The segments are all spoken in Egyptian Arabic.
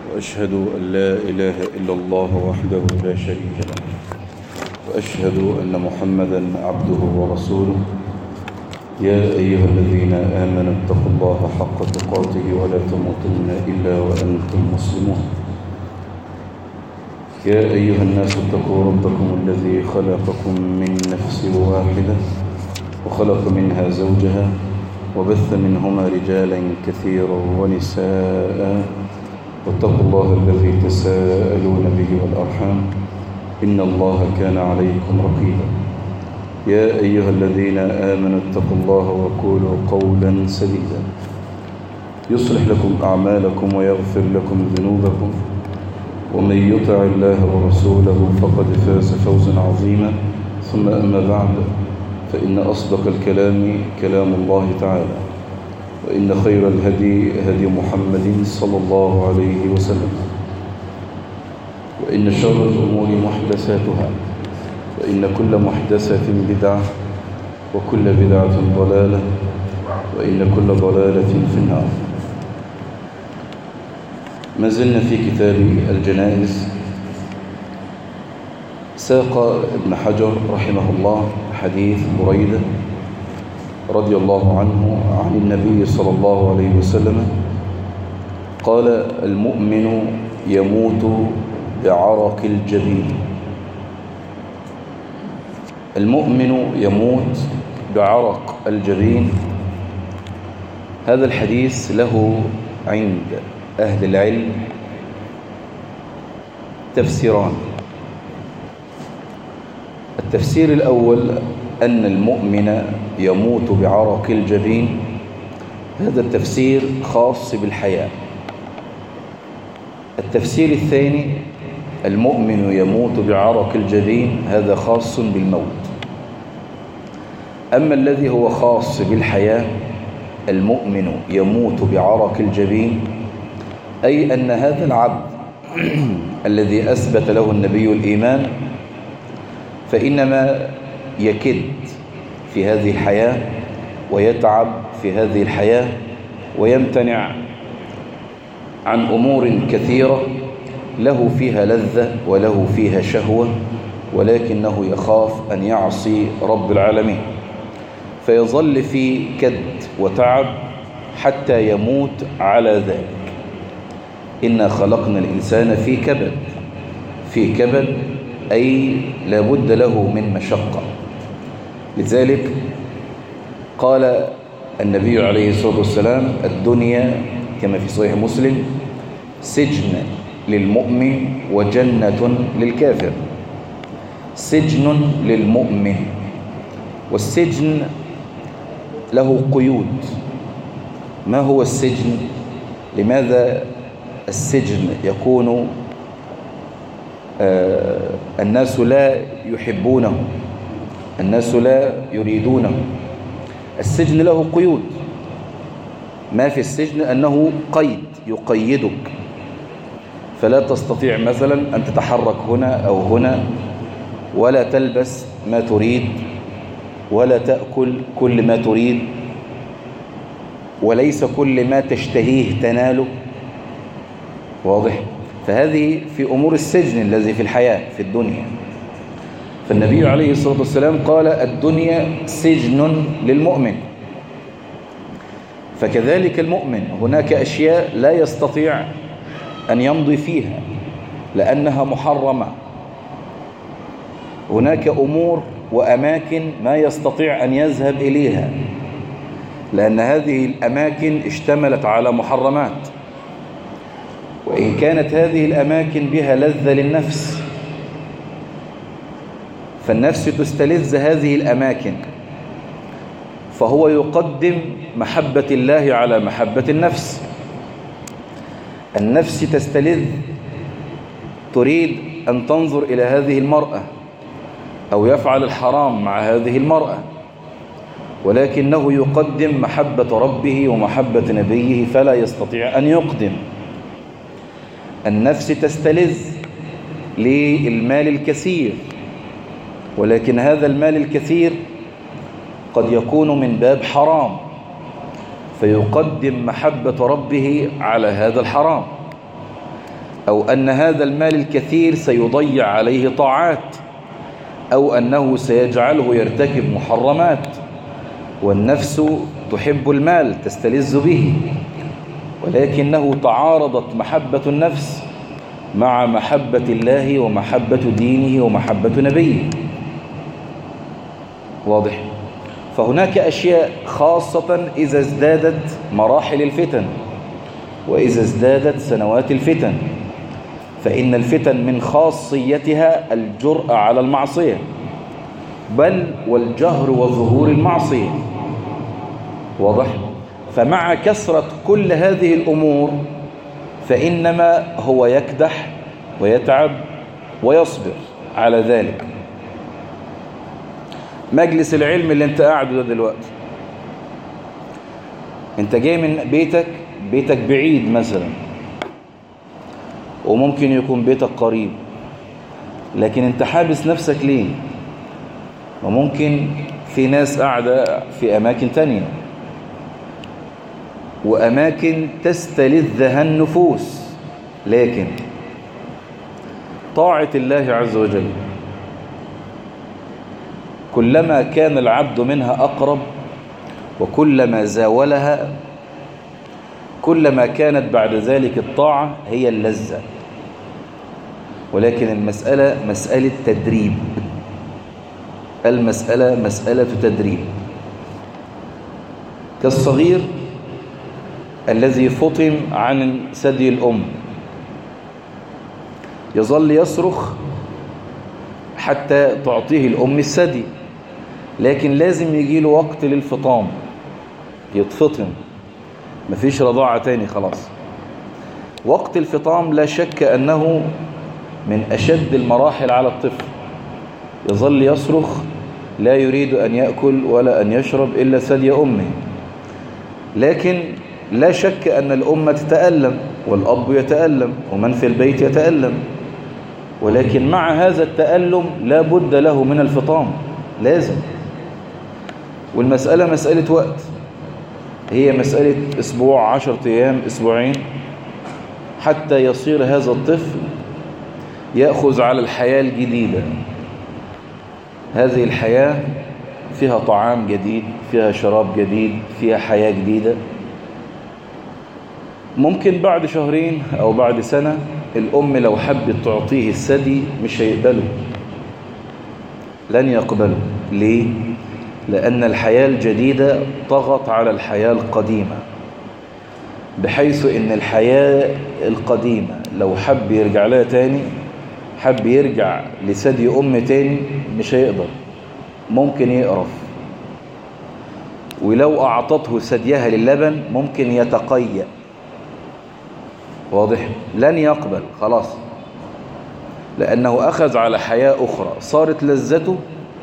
وأشهد أن لا إله إلا الله وحده لا شريك له وأشهد أن محمدا عبده ورسوله يا أيها الذين آمنوا اتقوا الله حق تقاته ولا تموتن إلا وأنتم مسلمون يا أيها الناس اتقوا ربكم الذي خلقكم من نفس واحدة وخلق منها زوجها وبث منهما رجالا كثيرا ونساء واتقوا الله الذي تساءلون به والأرحام إن الله كان عليكم رقيبا يا أيها الذين آمنوا اتقوا الله وقولوا قولا سديدا يصلح لكم أعمالكم ويغفر لكم ذنوبكم ومن يطع الله ورسوله فقد فاز فوزا عظيما ثم أما بعد فإن أصدق الكلام كلام الله تعالى وإن خير الهدي هدي محمد صلى الله عليه وسلم وإن شر الأمور محدثاتها وإن كل محدثة بدعة وكل بدعة ضلالة وإن كل ضلالة في النار ما زلنا في كتاب الجنائز ساق ابن حجر رحمه الله حديث بريدة رضي الله عنه عن النبي صلى الله عليه وسلم قال المؤمن يموت بعرق الجبين المؤمن يموت بعرق الجبين هذا الحديث له عند أهل العلم تفسيران التفسير الأول أن المؤمن يموت بعرق الجبين هذا التفسير خاص بالحياة التفسير الثاني المؤمن يموت بعرق الجبين هذا خاص بالموت أما الذي هو خاص بالحياة المؤمن يموت بعرق الجبين أي أن هذا العبد الذي أثبت له النبي الإيمان فإنما يكد في هذه الحياة ويتعب في هذه الحياة ويمتنع عن أمور كثيرة له فيها لذة وله فيها شهوة ولكنه يخاف أن يعصي رب العالمين فيظل في كد وتعب حتى يموت على ذلك إنا خلقنا الإنسان في كبد في كبد أي لابد له من مشقة لذلك قال النبي عليه الصلاة والسلام الدنيا كما في صحيح مسلم سجن للمؤمن وجنة للكافر سجن للمؤمن والسجن له قيود ما هو السجن لماذا السجن يكون آه الناس لا يحبونه الناس لا يريدونه السجن له قيود ما في السجن أنه قيد يقيدك فلا تستطيع مثلا أن تتحرك هنا أو هنا ولا تلبس ما تريد ولا تأكل كل ما تريد وليس كل ما تشتهيه تناله واضح فهذه في أمور السجن الذي في الحياة في الدنيا فالنبي عليه الصلاة والسلام قال الدنيا سجن للمؤمن فكذلك المؤمن هناك أشياء لا يستطيع أن يمضي فيها لأنها محرمة هناك أمور وأماكن ما يستطيع أن يذهب إليها لأن هذه الأماكن اشتملت على محرمات وإن كانت هذه الأماكن بها لذة للنفس فالنفس تستلذ هذه الأماكن فهو يقدم محبة الله على محبة النفس النفس تستلذ تريد أن تنظر إلى هذه المرأة أو يفعل الحرام مع هذه المرأة ولكنه يقدم محبة ربه ومحبة نبيه فلا يستطيع أن يقدم النفس تستلذ للمال الكثير ولكن هذا المال الكثير قد يكون من باب حرام فيقدم محبة ربه على هذا الحرام أو أن هذا المال الكثير سيضيع عليه طاعات أو أنه سيجعله يرتكب محرمات والنفس تحب المال تستلذ به ولكنه تعارضت محبة النفس مع محبة الله ومحبة دينه ومحبة نبيه واضح فهناك أشياء خاصة إذا ازدادت مراحل الفتن وإذا ازدادت سنوات الفتن فإن الفتن من خاصيتها الجرأة على المعصية بل والجهر وظهور المعصية واضح فمع كثرة كل هذه الأمور فإنما هو يكدح ويتعب ويصبر على ذلك مجلس العلم اللي انت قاعده ده دلوقتي انت جاي من بيتك بيتك بعيد مثلا وممكن يكون بيتك قريب لكن انت حابس نفسك ليه وممكن في ناس قاعدة في أماكن تانية وأماكن تستلذها النفوس لكن طاعة الله عز وجل كلما كان العبد منها أقرب وكلما زاولها كلما كانت بعد ذلك الطاعة هي اللذة ولكن المسألة مسألة تدريب المسألة مسألة تدريب كالصغير الذي فطم عن ثدي الأم يظل يصرخ حتى تعطيه الأم الثدي لكن لازم يجي له وقت للفطام يتفطم مفيش رضاعة تاني خلاص وقت الفطام لا شك أنه من أشد المراحل على الطفل يظل يصرخ لا يريد أن يأكل ولا أن يشرب إلا ثدي أمه لكن لا شك أن الأمة تتألم والأب يتألم ومن في البيت يتألم ولكن مع هذا التألم لا بد له من الفطام لازم والمسألة مسألة وقت هي مسألة أسبوع عشر أيام أسبوعين حتى يصير هذا الطفل يأخذ على الحياة الجديدة هذه الحياة فيها طعام جديد فيها شراب جديد فيها حياة جديدة ممكن بعد شهرين أو بعد سنة الأم لو حبت تعطيه الثدي مش هيقبله لن يقبله ليه؟ لأن الحياة الجديدة طغت على الحياة القديمة بحيث أن الحياة القديمة لو حب يرجع لها تاني حب يرجع لثدي أم تاني مش هيقدر ممكن يقرف ولو أعطته ثديها للبن ممكن يتقيأ واضح لن يقبل خلاص لأنه أخذ على حياة أخرى صارت لذته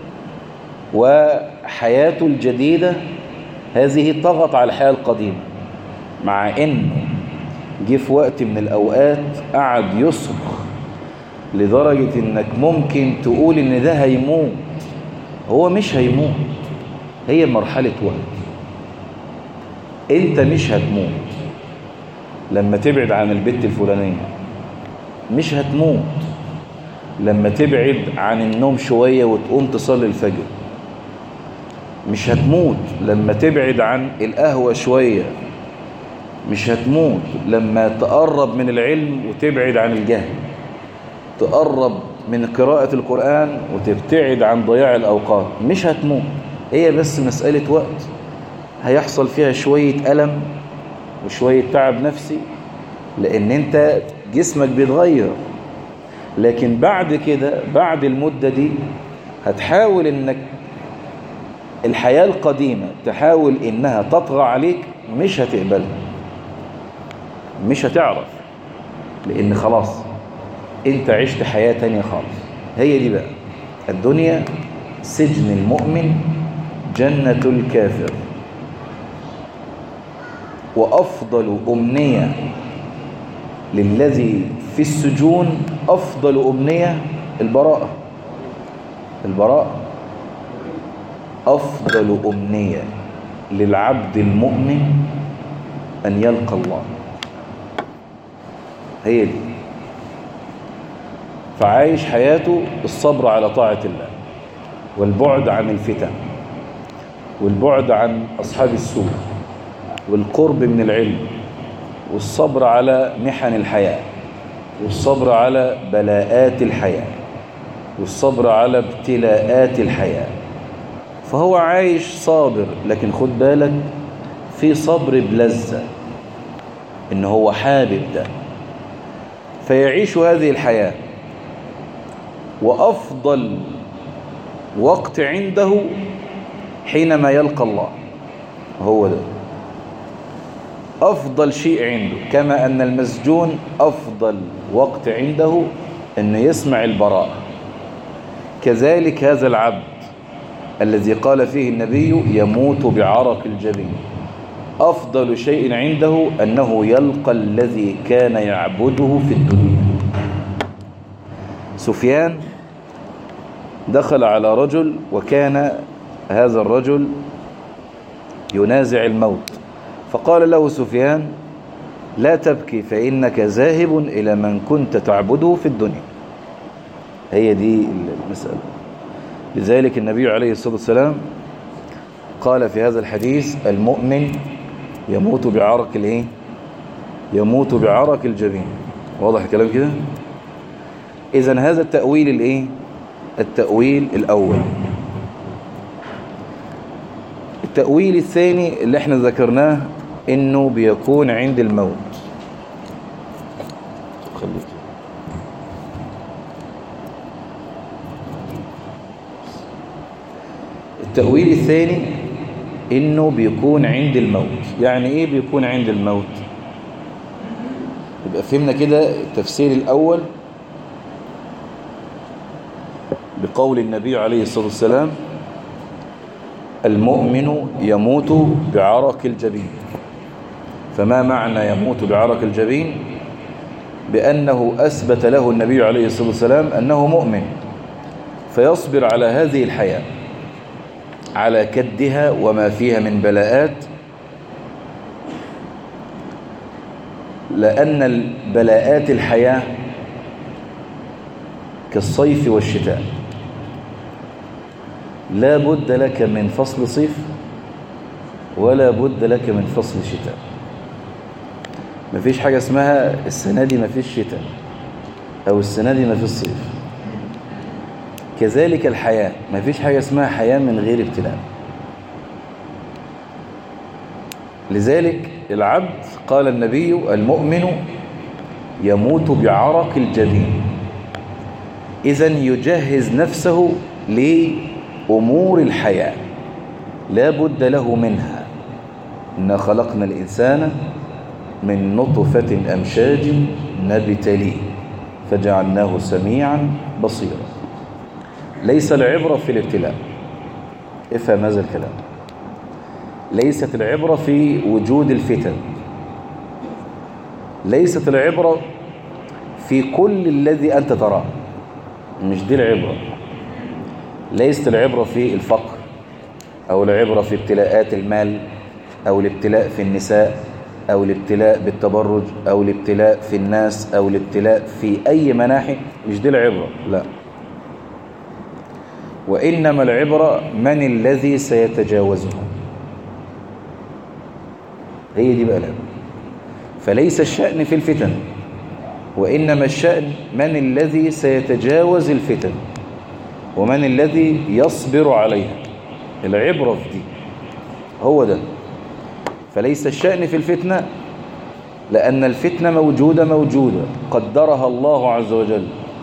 وحياته الجديدة هذه طغت على الحياة القديمة مع إنه جه في وقت من الأوقات قعد يصرخ لدرجة إنك ممكن تقول إن ده هيموت هو مش هيموت هي مرحلة وقت أنت مش هتموت لما تبعد عن البت الفلانية مش هتموت لما تبعد عن النوم شوية وتقوم تصلي الفجر مش هتموت لما تبعد عن القهوة شوية مش هتموت لما تقرب من العلم وتبعد عن الجهل تقرب من قراءة القرآن وتبتعد عن ضياع الأوقات مش هتموت هي بس مسألة وقت هيحصل فيها شوية ألم وشوية تعب نفسي لأن أنت جسمك بيتغير لكن بعد كده بعد المدة دي هتحاول أنك الحياة القديمة تحاول إنها تطغى عليك مش هتقبلها مش هتعرف لأن خلاص أنت عشت حياة تانية خالص هي دي بقى الدنيا سجن المؤمن جنة الكافر وأفضل أمنية للذي في السجون أفضل أمنية البراءة البراءة أفضل أمنية للعبد المؤمن أن يلقى الله هي دي فعايش حياته الصبر على طاعة الله والبعد عن الفتن والبعد عن أصحاب السوء والقرب من العلم والصبر على محن الحياة والصبر على بلاءات الحياة والصبر على ابتلاءات الحياة فهو عايش صابر لكن خد بالك في صبر بلذة ان هو حابب ده فيعيش هذه الحياة وأفضل وقت عنده حينما يلقى الله هو ده أفضل شيء عنده كما أن المسجون أفضل وقت عنده أن يسمع البراءة كذلك هذا العبد الذي قال فيه النبي يموت بعرق الجبين أفضل شيء عنده أنه يلقى الذي كان يعبده في الدنيا سفيان دخل على رجل وكان هذا الرجل ينازع الموت فقال له سفيان لا تبكي فإنك ذاهب إلى من كنت تعبده في الدنيا هي دي المسألة لذلك النبي عليه الصلاة والسلام قال في هذا الحديث المؤمن يموت بعرق الايه يموت بعرق الجبين واضح الكلام كده اذا هذا التأويل الايه التأويل الاول التأويل الثاني اللي احنا ذكرناه انه بيكون عند الموت خليك التأويل الثاني انه بيكون عند الموت يعني ايه بيكون عند الموت يبقى فهمنا كده التفسير الاول بقول النبي عليه الصلاة والسلام المؤمن يموت بعرق الجبين فما معنى يموت بعرق الجبين بأنه أثبت له النبي عليه الصلاة والسلام أنه مؤمن فيصبر على هذه الحياة على كدها وما فيها من بلاءات لأن بلاءات الحياة كالصيف والشتاء لا بد لك من فصل صيف ولا بد لك من فصل شتاء مفيش حاجة اسمها السنة دي مفيش شتاء أو السنة دي مفيش صيف كذلك الحياة مفيش حاجة اسمها حياة من غير ابتلاء لذلك العبد قال النبي المؤمن يموت بعرق الجبين إذا يجهز نفسه لأمور الحياة لا بد له منها إنا خلقنا الإنسان من نطفة أمشاج نبتليه فجعلناه سميعا بصيرا ليس العبرة في الابتلاء افهم هذا الكلام ليست العبرة في وجود الفتن ليست العبرة في كل الذي أنت تراه مش دي العبرة ليست العبرة في الفقر أو العبرة في ابتلاءات المال أو الابتلاء في النساء أو الابتلاء بالتبرج أو الابتلاء في الناس أو الابتلاء في أي مناحي مش دي العبرة لا وإنما العبرة من الذي سيتجاوزها هي دي بقى العبرة فليس الشأن في الفتن وإنما الشأن من الذي سيتجاوز الفتن ومن الذي يصبر عليها العبرة في دي هو ده فليس الشأن في الفتنة لأن الفتنة موجودة موجودة قدرها الله عز وجل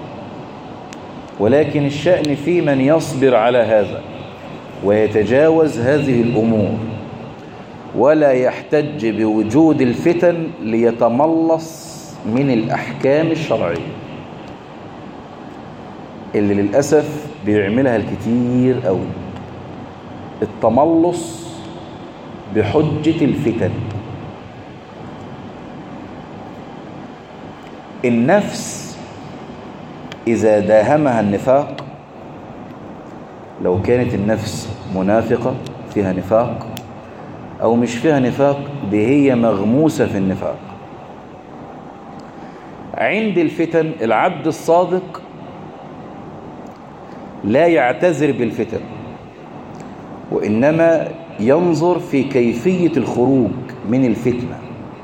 ولكن الشأن في من يصبر على هذا ويتجاوز هذه الأمور ولا يحتج بوجود الفتن ليتملص من الأحكام الشرعية اللي للأسف بيعملها الكتير قوي التملص بحجة الفتن النفس إذا داهمها النفاق لو كانت النفس منافقة فيها نفاق أو مش فيها نفاق دي هي مغموسة في النفاق عند الفتن العبد الصادق لا يعتذر بالفتن وإنما ينظر في كيفية الخروج من الفتنة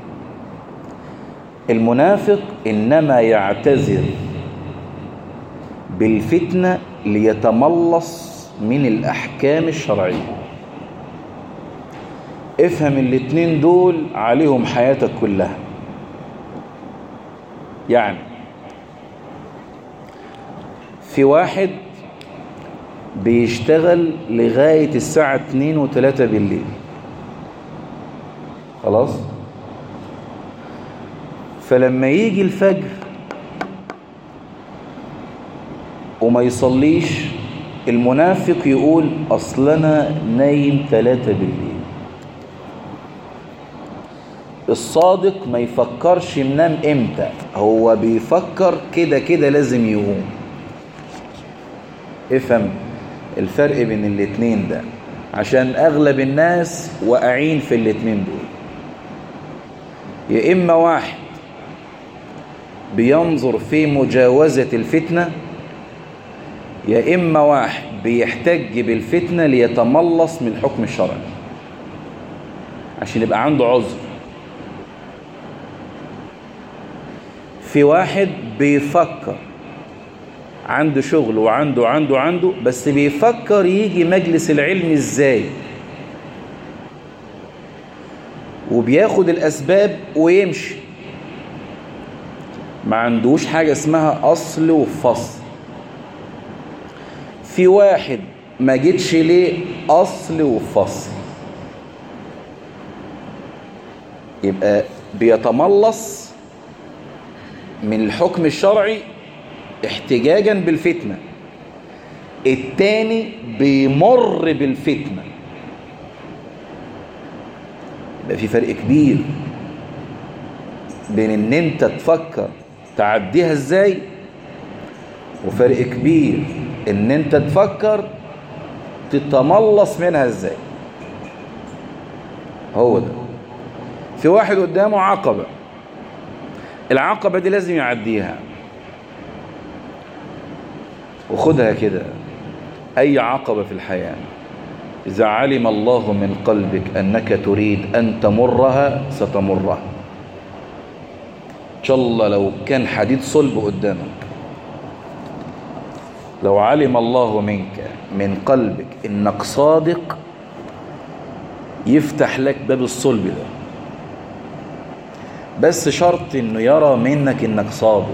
المنافق إنما يعتذر بالفتنة ليتملص من الأحكام الشرعية افهم الاتنين دول عليهم حياتك كلها يعني في واحد بيشتغل لغاية الساعة 2 و 3 بالليل خلاص فلما يجي الفجر وما يصليش المنافق يقول أصلنا نايم 3 بالليل الصادق ما يفكرش ينام امتى هو بيفكر كده كده لازم يقوم افهم الفرق بين الاتنين ده عشان اغلب الناس واقعين في الاتنين دول يا اما واحد بينظر في مجاوزة الفتنة يا اما واحد بيحتج بالفتنة ليتملص من الحكم الشرعي عشان يبقى عنده عذر في واحد بيفكر عنده شغل وعنده عنده عنده بس بيفكر يجي مجلس العلم ازاي وبياخد الاسباب ويمشي ما عندوش حاجة اسمها اصل وفصل في واحد ما جيتش ليه اصل وفصل يبقى بيتملص من الحكم الشرعي احتجاجا بالفتنة التاني بيمر بالفتنة يبقى في فرق كبير بين ان انت تفكر تعديها ازاي وفرق كبير ان انت تفكر تتملص منها ازاي هو ده في واحد قدامه عقبة العقبة دي لازم يعديها وخدها كده أي عقبة في الحياة إذا علم الله من قلبك أنك تريد أن تمرها ستمرها إن شاء الله لو كان حديد صلب قدامك لو علم الله منك من قلبك إنك صادق يفتح لك باب الصلب ده بس شرط إنه يرى منك إنك صادق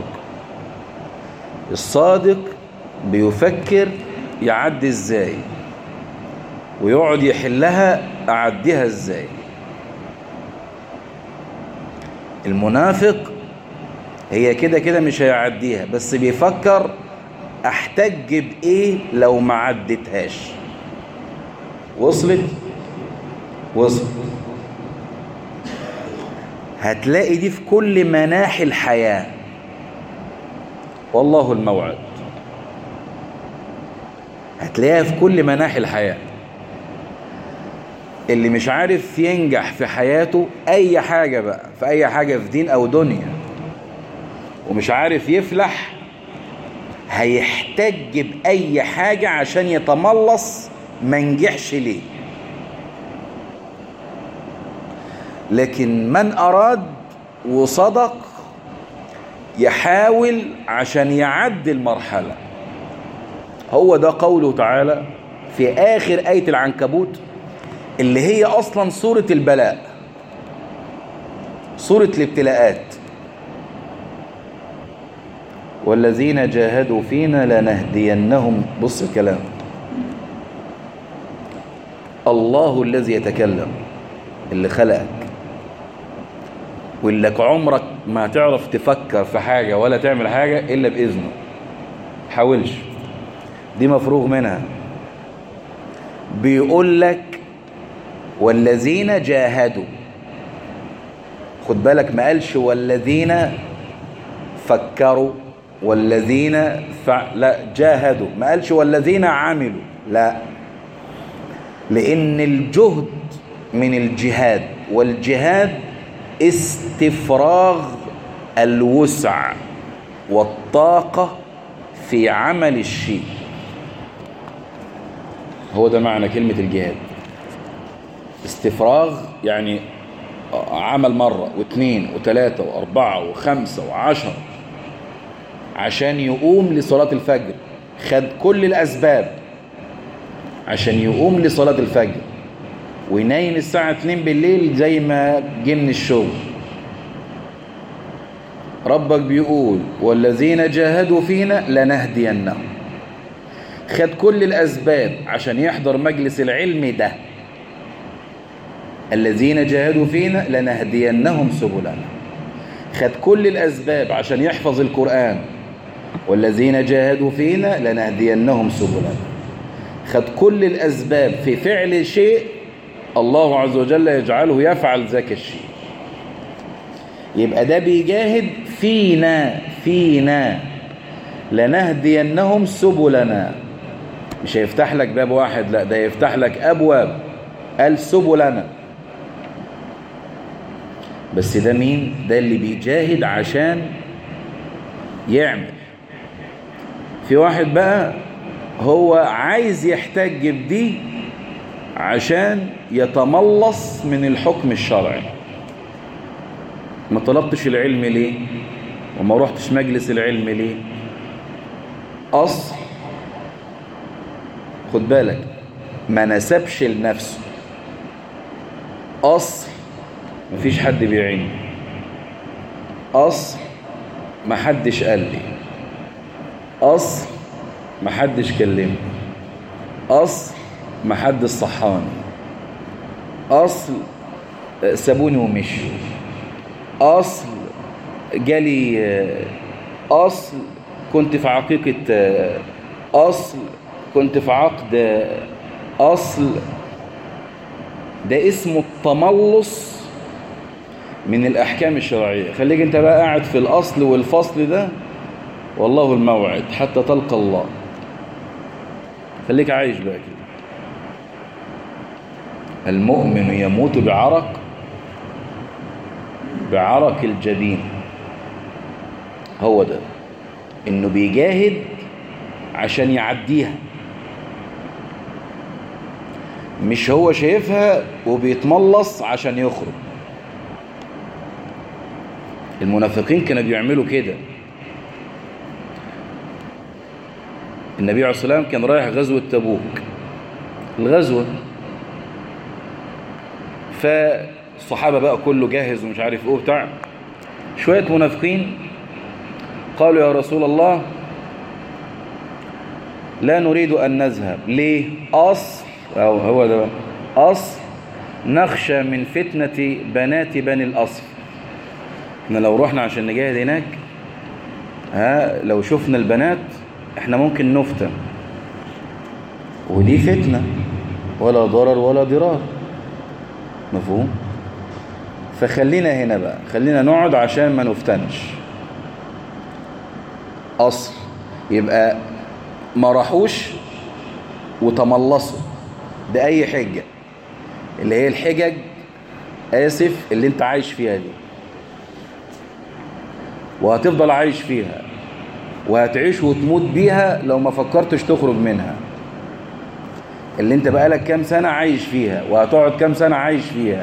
الصادق بيفكر يعدي ازاي ويقعد يحلها اعديها ازاي المنافق هي كده كده مش هيعديها بس بيفكر احتج بايه لو ما عدتهاش وصلت وصلت هتلاقي دي في كل مناحي الحياة والله الموعد هتلاقيها في كل مناحي الحياة اللي مش عارف ينجح في حياته أي حاجة بقى في أي حاجة في دين أو دنيا ومش عارف يفلح هيحتج بأي حاجة عشان يتملص ما نجحش ليه لكن من أراد وصدق يحاول عشان يعدي المرحلة هو ده قوله تعالى في آخر آية العنكبوت اللي هي أصلا سورة البلاء سورة الابتلاءات والذين جاهدوا فينا لنهدينهم بص الكلام الله الذي يتكلم اللي خلقك واللي عمرك ما هتعرف تفكر في حاجة ولا تعمل حاجة إلا بإذنه حاولش دي مفروغ منها بيقول لك والذين جاهدوا خد بالك ما قالش والذين فكروا والذين فع... لا جاهدوا ما قالش والذين عملوا لا لأن الجهد من الجهاد والجهاد استفراغ الوسع والطاقة في عمل الشيء هو ده معنى كلمة الجهاد استفراغ يعني عمل مرة واثنين وثلاثة واربعة وخمسة وعشرة عشان يقوم لصلاة الفجر خد كل الأسباب عشان يقوم لصلاة الفجر وينام الساعة 2 بالليل زي ما جه من الشغل ربك بيقول والذين جاهدوا فينا لنهدينهم خد كل الأسباب عشان يحضر مجلس العلم ده الذين جاهدوا فينا لنهدينهم سبلنا خد كل الأسباب عشان يحفظ القرآن والذين جاهدوا فينا لنهدينهم سبلنا خد كل الأسباب في فعل شيء الله عز وجل يجعله يفعل ذاك الشيء يبقى ده بيجاهد فينا فينا لنهدينهم سبلنا مش هيفتح لك باب واحد لا ده يفتح لك أبواب قال سبلنا بس ده مين ده اللي بيجاهد عشان يعمل في واحد بقى هو عايز يحتج بدي عشان يتملص من الحكم الشرعي ما طلبتش العلم ليه وما رحتش مجلس العلم ليه أصل خد بالك ما نسبش لنفسه أصل مفيش حد بيعينه أصل ما حدش قال لي أصل ما حدش كلمني أصل ما حدش صحاني أصل سابوني ومشي أصل جالي أصل كنت في عقيقة أصل كنت في عقد أصل ده اسمه التملص من الأحكام الشرعية خليك انت بقى قاعد في الأصل والفصل ده والله الموعد حتى تلقى الله خليك عايش بقى كده المؤمن يموت بعرق بعرق الجبين هو ده انه بيجاهد عشان يعديها مش هو شايفها وبيتملص عشان يخرج المنافقين كانوا بيعملوا كده النبي عليه الصلاة والسلام كان رايح غزوة تبوك الغزوة فالصحابة بقى كله جاهز ومش عارف ايه بتاع شوية منافقين قالوا يا رسول الله لا نريد أن نذهب ليه أصل أو هو ده أصل نخشى من فتنة بنات بني الأصل احنا لو رحنا عشان نجاهد هناك ها لو شفنا البنات احنا ممكن نفتن ودي فتنة ولا ضرر ولا ضرار مفهوم فخلينا هنا بقى خلينا نقعد عشان ما نفتنش أصل يبقى ما راحوش وتملصوا بأي حجة اللي هي الحجج آسف اللي انت عايش فيها دي وهتفضل عايش فيها وهتعيش وتموت بيها لو ما فكرتش تخرج منها اللي انت بقالك كام سنة عايش فيها وهتقعد كام سنة عايش فيها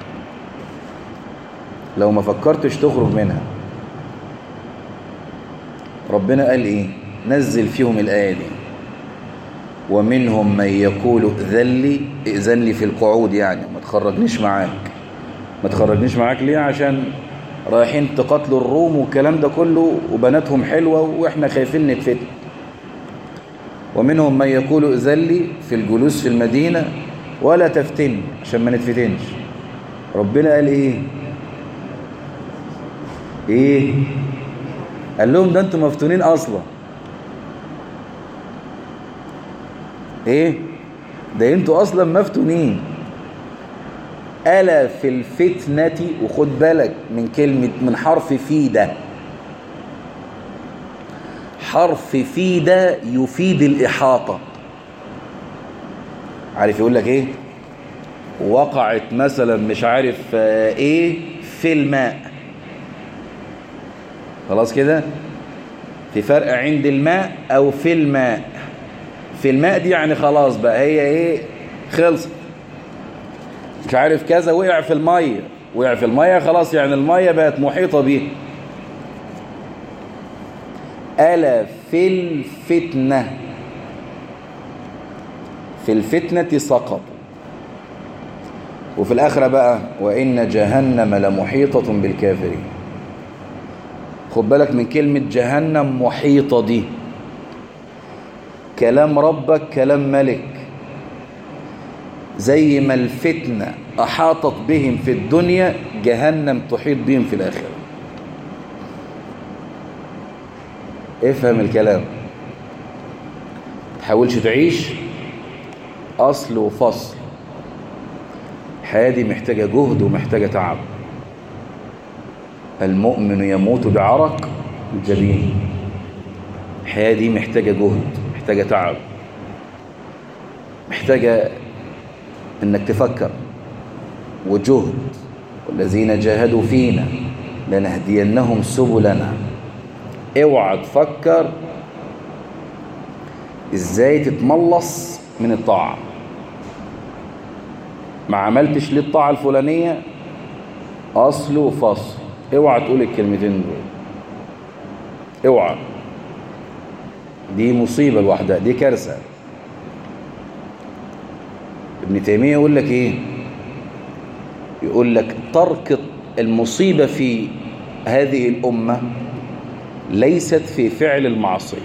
لو ما فكرتش تخرج منها ربنا قال ايه نزل فيهم الآية دي ومنهم من يقول ائذن لي ائذن لي في القعود يعني ما تخرجنيش معاك ما تخرجنيش معاك ليه عشان رايحين تقاتلوا الروم والكلام ده كله وبناتهم حلوة واحنا خايفين نتفتن ومنهم من يقول ائذن لي في الجلوس في المدينة ولا تفتني عشان ما نتفتنش ربنا قال ايه ايه قال لهم ده انتم مفتونين اصلا ايه ده انتوا اصلا مفتونين ألا في الفتنة وخد بالك من كلمة من حرف في ده حرف في ده يفيد الإحاطة عارف يقول لك ايه وقعت مثلا مش عارف ايه في الماء خلاص كده في فرق عند الماء او في الماء في الماء دي يعني خلاص بقى هي ايه خلص مش عارف كذا وقع في المية وقع في المية خلاص يعني المية بقت محيطة بيه ألا في الفتنة في الفتنة سقط وفي الآخرة بقى وإن جهنم لمحيطة بالكافرين خد بالك من كلمة جهنم محيطة دي كلام ربك كلام ملك زي ما الفتنة أحاطت بهم في الدنيا جهنم تحيط بهم في الآخرة افهم الكلام تحاولش تعيش أصل وفصل الحياة دي محتاجة جهد ومحتاجة تعب المؤمن يموت بعرق الجبين الحياة دي محتاجة جهد محتاجة تعب محتاجة انك تفكر وجهد والذين جاهدوا فينا لنهدينهم سبلنا اوعى تفكر ازاي تتملص من الطاعة ما عملتش ليه الطاعة الفلانية اصل وفصل اوعى تقول الكلمتين دول اوعى دي مصيبة لوحدها دي كارثة ابن تيمية يقول لك ايه يقول لك ترك المصيبة في هذه الأمة ليست في فعل المعصية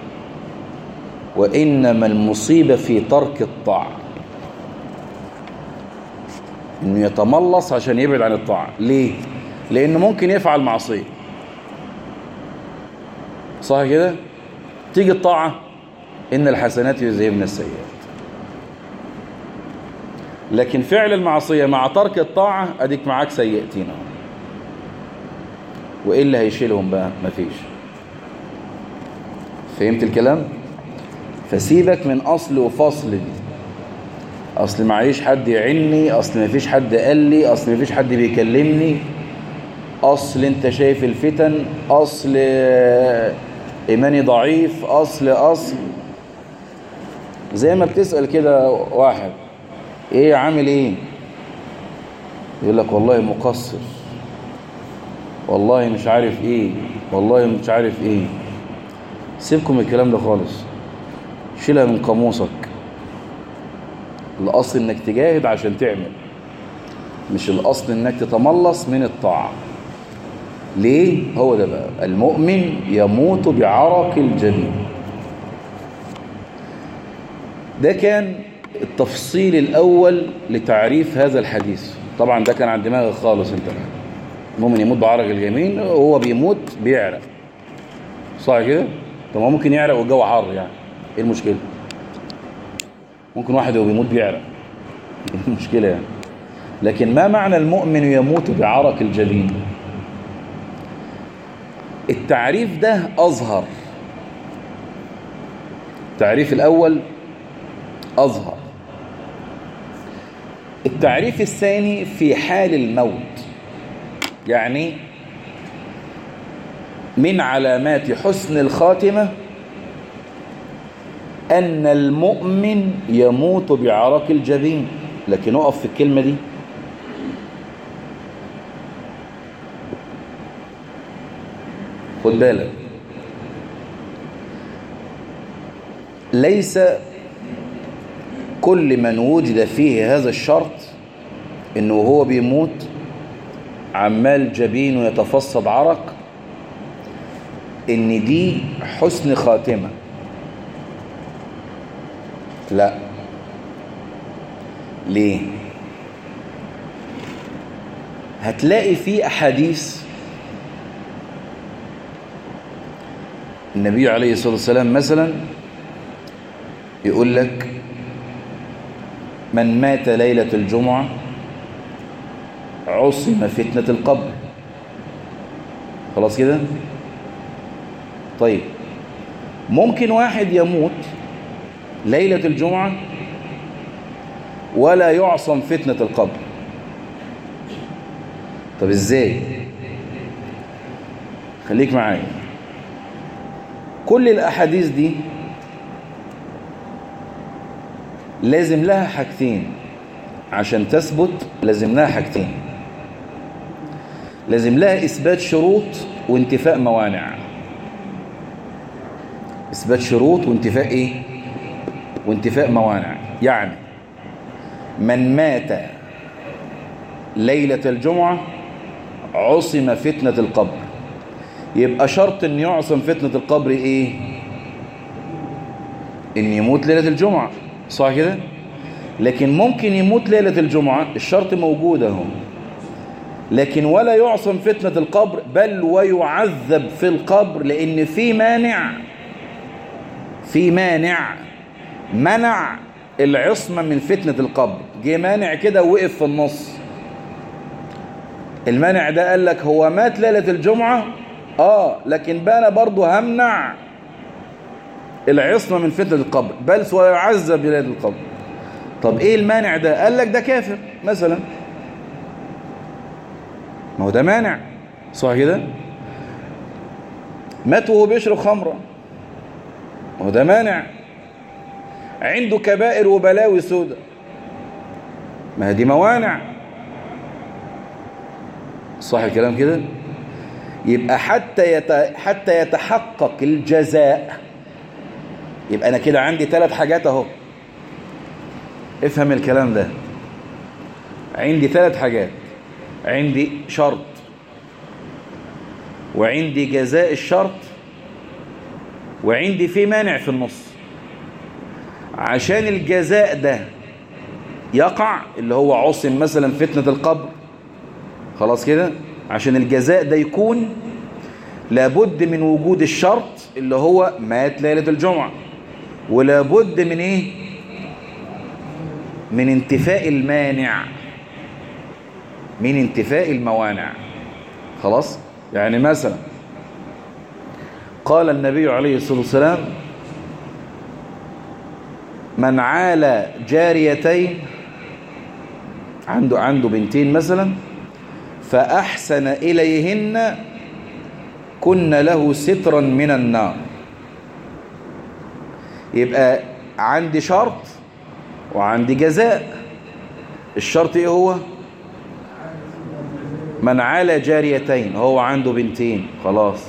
وإنما المصيبة في ترك الطاعة إنه يتملص عشان يبعد عن الطاعة ليه؟ لأنه ممكن يفعل معصية صح كده؟ تيجي الطاعة إن الحسنات يذهبن السيئات لكن فعل المعصية مع ترك الطاعة أديك معاك سيئتين وإيه اللي هيشيلهم بقى مفيش فهمت الكلام فسيبك من أصل وفصل دي أصل معيش حد يعني أصل مفيش حد قال لي أصل مفيش حد بيكلمني أصل أنت شايف الفتن أصل إيماني ضعيف أصل أصل زي ما بتسأل كده واحد ايه عامل ايه يقول لك والله مقصر والله مش عارف ايه والله مش عارف ايه سيبكم الكلام ده خالص شيلها من قاموسك الاصل انك تجاهد عشان تعمل مش الاصل انك تتملص من الطاعة ليه هو ده بقى المؤمن يموت بعرق الجبين ده كان التفصيل الأول لتعريف هذا الحديث طبعا ده كان عن دماغك خالص انت المؤمن يموت بعرق الجميل وهو بيموت بيعرق صح كده طب هو ممكن يعرق والجو حر يعني ايه المشكلة ممكن واحد هو بيموت بيعرق ايه المشكلة يعني لكن ما معنى المؤمن يموت بعرق الجبين التعريف ده أظهر التعريف الأول أظهر التعريف الثاني في حال الموت يعني من علامات حسن الخاتمة أن المؤمن يموت بعرق الجبين لكن اقف في الكلمة دي خد بالك ليس كل من وجد فيه هذا الشرط انه هو بيموت عمال جبين ويتفصد عرق ان دي حسن خاتمة لا ليه هتلاقي في احاديث النبي عليه الصلاة والسلام مثلا يقول لك من مات ليلة الجمعة عصم فتنة القبر خلاص كده طيب ممكن واحد يموت ليلة الجمعة ولا يعصم فتنة القبر طب ازاي خليك معايا كل الأحاديث دي لازم لها حاجتين عشان تثبت لازم لها حاجتين لازم لها إثبات شروط وانتفاء موانع إثبات شروط وانتفاء إيه؟ وانتفاء موانع يعني من مات ليلة الجمعة عصم فتنة القبر يبقى شرط ان يعصم فتنة القبر ايه ان يموت ليلة الجمعة صح كده لكن ممكن يموت ليلة الجمعة الشرط موجود اهو لكن ولا يعصم فتنة القبر بل ويعذب في القبر لان في مانع في مانع منع العصمة من فتنة القبر جه مانع كده وقف في النص المانع ده قال لك هو مات ليلة الجمعة اه لكن بقى برضه همنع العصمة من فتنة القبر بل سيعذب ليلة القبر طب ايه المانع ده قال لك ده كافر مثلا ما هو ده مانع صح كده مات وهو بيشرب خمرة ما هو ده مانع عنده كبائر وبلاوي سودة ما دي موانع صح الكلام كده يبقى حتى يت... حتى يتحقق الجزاء يبقى انا كده عندي ثلاث حاجات اهو افهم الكلام ده عندي ثلاث حاجات عندي شرط وعندي جزاء الشرط وعندي في مانع في النص عشان الجزاء ده يقع اللي هو عصم مثلا فتنة القبر خلاص كده عشان الجزاء ده يكون لابد من وجود الشرط اللي هو مات ليلة الجمعة ولابد من ايه من انتفاء المانع من انتفاء الموانع خلاص يعني مثلا قال النبي عليه الصلاة والسلام من عال جاريتين عنده عنده بنتين مثلا فأحسن إليهن كن له سترا من النار يبقى عندي شرط وعندي جزاء الشرط ايه هو من عال جاريتين هو عنده بنتين خلاص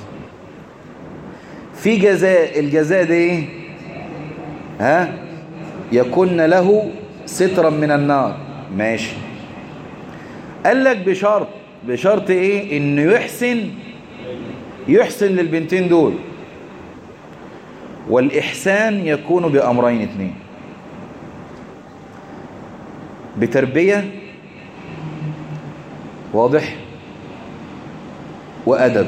في جزاء الجزاء ده ايه ها يكن له سترا من النار ماشي قال لك بشرط بشرط ايه انه يحسن يحسن للبنتين دول والإحسان يكون بأمرين اثنين بتربية واضح وأدب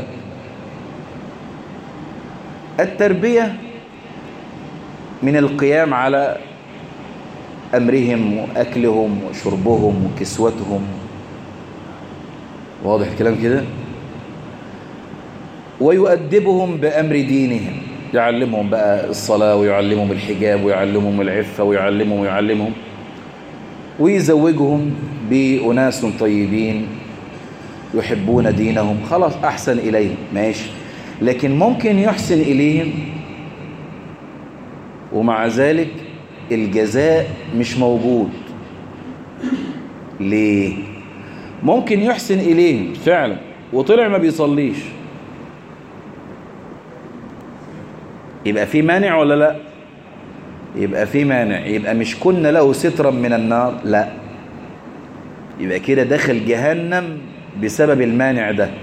التربية من القيام على أمرهم وأكلهم وشربهم وكسوتهم واضح الكلام كده ويؤدبهم بأمر دينهم يعلمهم بقى الصلاة ويعلمهم الحجاب ويعلمهم العفة ويعلمهم ويعلمهم ويزوجهم بأناس طيبين يحبون دينهم خلاص أحسن إليهم ماشي لكن ممكن يحسن إليهم ومع ذلك الجزاء مش موجود ليه ممكن يحسن إليهم فعلا وطلع ما بيصليش يبقى في مانع ولا لا يبقى في مانع يبقى مش كنا له سترا من النار لا يبقى كده دخل جهنم بسبب المانع ده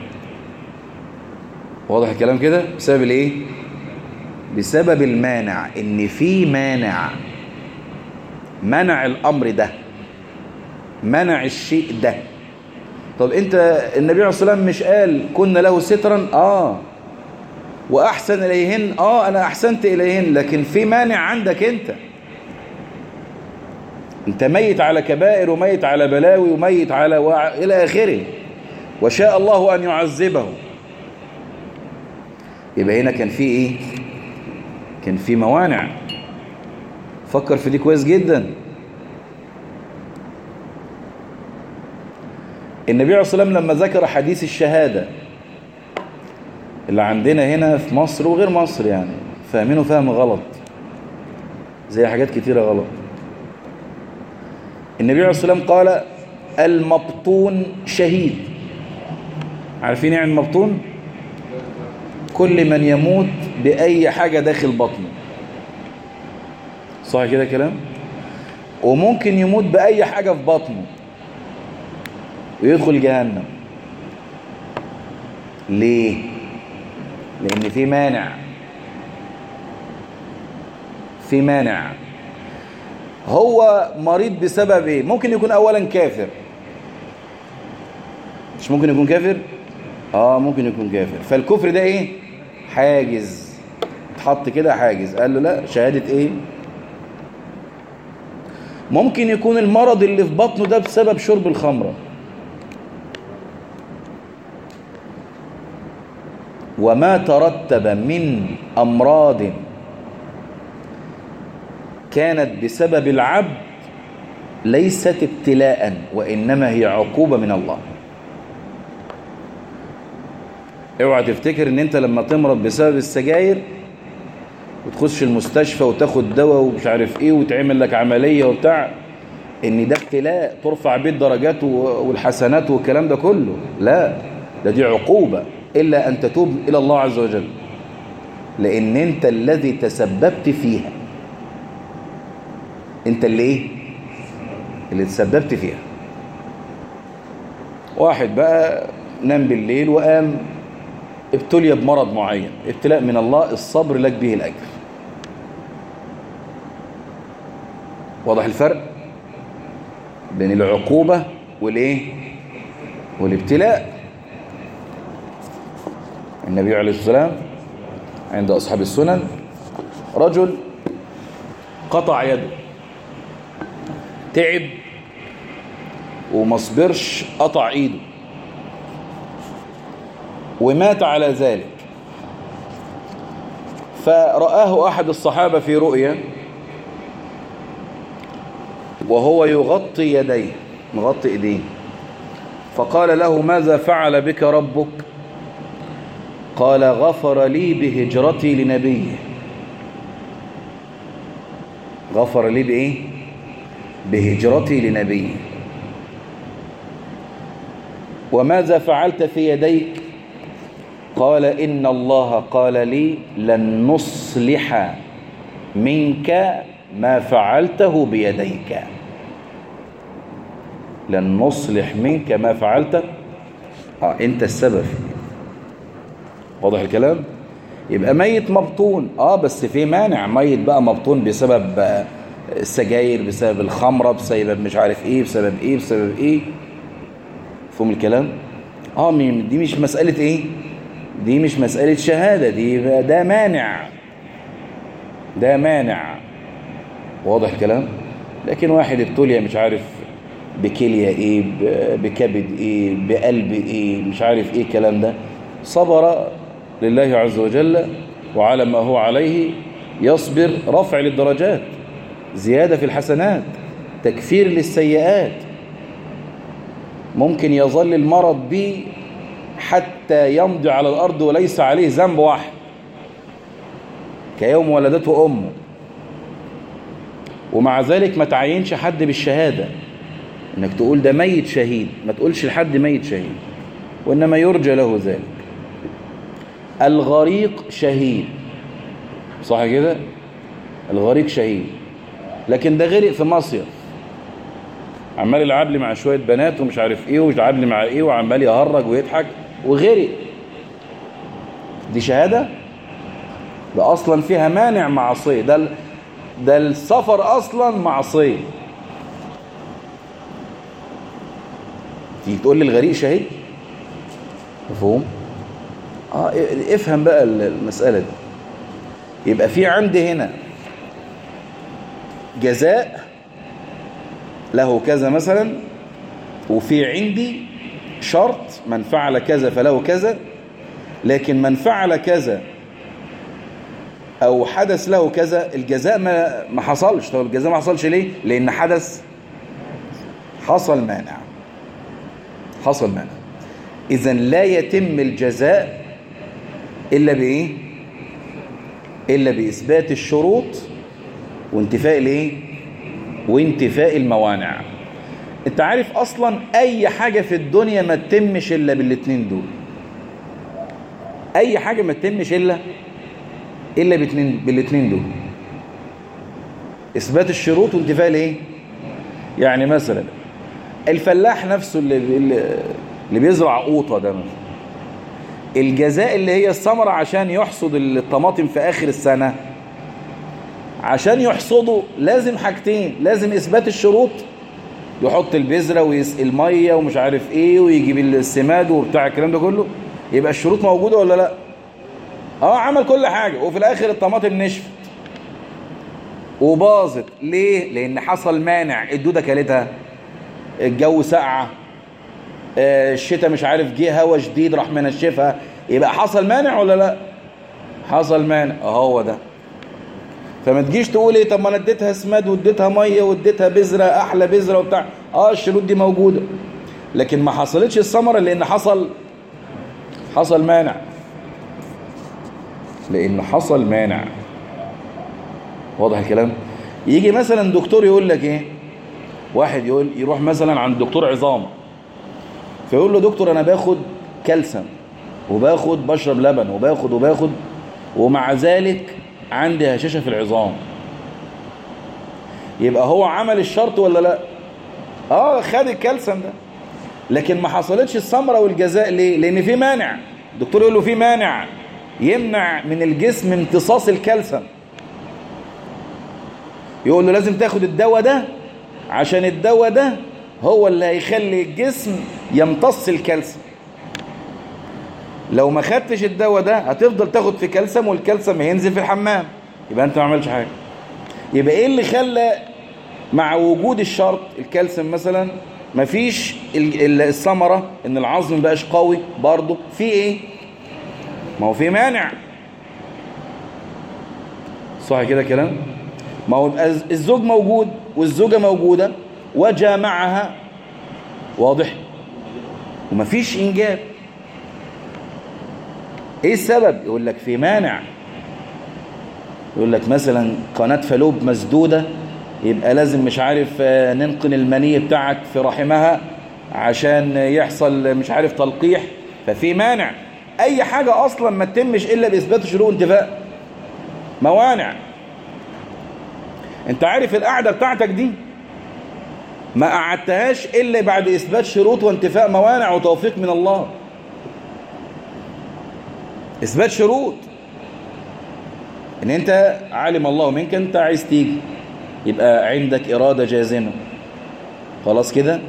واضح الكلام كده بسبب الايه بسبب المانع ان في مانع منع الامر ده منع الشيء ده طب انت النبي عليه الصلاه والسلام مش قال كنا له سترا اه واحسن اليهن اه انا احسنت اليهن لكن في مانع عندك انت انت ميت على كبائر وميت على بلاوي وميت على وع... الى اخره وشاء الله ان يعذبه يبقى هنا كان في ايه كان في موانع فكر في دي كويس جدا النبي عليه الصلاه والسلام لما ذكر حديث الشهاده اللي عندنا هنا في مصر وغير مصر يعني فاهمينه فهم غلط زي حاجات كتيرة غلط النبي عليه الصلاة والسلام قال المبطون شهيد عارفين يعني المبطون كل من يموت بأي حاجة داخل بطنه صح كده كلام وممكن يموت بأي حاجة في بطنه ويدخل جهنم ليه لأن في مانع في مانع هو مريض بسبب ايه ممكن يكون اولا كافر مش ممكن يكون كافر اه ممكن يكون كافر فالكفر ده ايه حاجز اتحط كده حاجز قال له لا شهادة ايه ممكن يكون المرض اللي في بطنه ده بسبب شرب الخمرة وما ترتب من أمراض كانت بسبب العبد ليست ابتلاء وإنما هي عقوبة من الله اوعى تفتكر ان انت لما تمرض بسبب السجاير وتخش المستشفى وتاخد دواء ومش عارف ايه وتعمل لك عملية وبتاع ان ده ابتلاء ترفع بيه الدرجات والحسنات والكلام ده كله لا ده دي عقوبة إلا أن تتوب إلى الله عز وجل لأن أنت الذي تسببت فيها أنت اللي إيه اللي تسببت فيها واحد بقى نام بالليل وقام ابتلي بمرض معين ابتلاء من الله الصبر لك به الأجر واضح الفرق بين العقوبة والإيه والابتلاء النبي عليه الصلاة والسلام عند أصحاب السنن رجل قطع يده تعب وما صبرش قطع ايده ومات على ذلك فرآه أحد الصحابة في رؤيا وهو يغطي يديه مغطي ايديه فقال له ماذا فعل بك ربك قال غفر لي بهجرتي لنبيه غفر لي بإيه بهجرتي لنبيه وماذا فعلت في يديك قال إن الله قال لي لن نصلح منك ما فعلته بيديك لن نصلح منك ما فعلته آه انت السبب واضح الكلام يبقى ميت مبطون اه بس في مانع ميت بقى مبطون بسبب السجاير بسبب الخمرة بسبب مش عارف ايه بسبب ايه بسبب ايه فهم الكلام اه دي مش مسألة ايه دي مش مسألة شهادة دي ده مانع ده مانع واضح الكلام لكن واحد ابتلي مش عارف بكلية ايه بكبد ايه بقلب ايه مش عارف ايه الكلام ده صبر لله عز وجل وعلى ما هو عليه يصبر رفع للدرجات زيادة في الحسنات تكفير للسيئات ممكن يظل المرض به حتى يمضي على الأرض وليس عليه ذنب واحد كيوم ولدته أمه ومع ذلك ما تعينش حد بالشهادة انك تقول ده ميت شهيد ما تقولش لحد ميت شهيد وإنما يرجى له ذلك الغريق شهيد صح كده الغريق شهيد لكن ده غرق في مصيف عمال يلعب لي مع شويه بنات ومش عارف ايه ويلعب لي مع ايه وعمال يهرج ويضحك وغرق دي شهاده ده اصلا فيها مانع معصيه ده ده السفر اصلا معصيه تيجي تقول لي الغريق شهيد مفهوم اه افهم بقى المسألة دي يبقى في عندي هنا جزاء له كذا مثلا وفي عندي شرط من فعل كذا فله كذا لكن من فعل كذا او حدث له كذا الجزاء ما ما حصلش طب الجزاء ما حصلش ليه لان حدث حصل مانع حصل مانع اذا لا يتم الجزاء إلا بإيه إلا بإثبات الشروط وانتفاء الإيه وانتفاء الموانع انت عارف اصلا اي حاجة في الدنيا ما تتمش الا بالاتنين دول اي حاجة ما تتمش الا الا باتنين بالاتنين دول اثبات الشروط وانتفاء الايه يعني مثلا الفلاح نفسه اللي اللي بيزرع قوطه ده مثلا الجزاء اللي هي الثمره عشان يحصد الطماطم في اخر السنه عشان يحصده لازم حاجتين لازم اثبات الشروط يحط البذره ويسقي الميه ومش عارف ايه ويجيب السماد وبتاع الكلام ده كله يبقى الشروط موجوده ولا لا اه عمل كل حاجه وفي الاخر الطماطم نشفت وباظت ليه لان حصل مانع الدوده كلتها الجو سقعه آه الشتاء مش عارف جه هوا شديد راح منشفها يبقى حصل مانع ولا لا حصل مانع هو ده فما تجيش تقول ايه طب ما انا اديتها سماد واديتها ميه واديتها بذره احلى بذره وبتاع اه الشروط دي موجوده لكن ما حصلتش الثمره لان حصل حصل مانع لان حصل مانع واضح الكلام يجي مثلا دكتور يقول لك ايه واحد يقول يروح مثلا عند دكتور عظام فيقول له دكتور انا باخد كالسيوم وباخد بشرب لبن وباخد وباخد ومع ذلك عندي هشاشة في العظام يبقى هو عمل الشرط ولا لا اه خد الكالسيوم ده لكن ما حصلتش الثمره والجزاء ليه لان في مانع الدكتور يقول له في مانع يمنع من الجسم امتصاص الكالسيوم يقول له لازم تاخد الدواء ده عشان الدواء ده هو اللي هيخلي الجسم يمتص الكالسيوم لو ما خدتش الدواء ده هتفضل تاخد في كالسيوم والكالسيوم هينزل في الحمام يبقى انت ما عملتش حاجه يبقى ايه اللي خلى مع وجود الشرط الكالسيوم مثلا مفيش الثمره ان العظم ما بقاش قوي برضه في ايه ما هو في مانع صح كده كلام ما هو الزوج موجود والزوجة موجودة وجامعها واضح ومفيش إنجاب إيه السبب يقول لك في مانع يقول لك مثلا قناة فالوب مسدودة يبقى لازم مش عارف ننقل المني بتاعك في رحمها عشان يحصل مش عارف تلقيح ففي مانع أي حاجة أصلا ما تتمش إلا بإثبات شروط انتفاء موانع انت عارف القعدة بتاعتك دي ما قعدتهاش إلا بعد إثبات شروط وانتفاء موانع وتوفيق من الله إثبات شروط إن أنت عالم الله منك أنت عايز تيجي يبقى عندك إرادة جازمة خلاص كده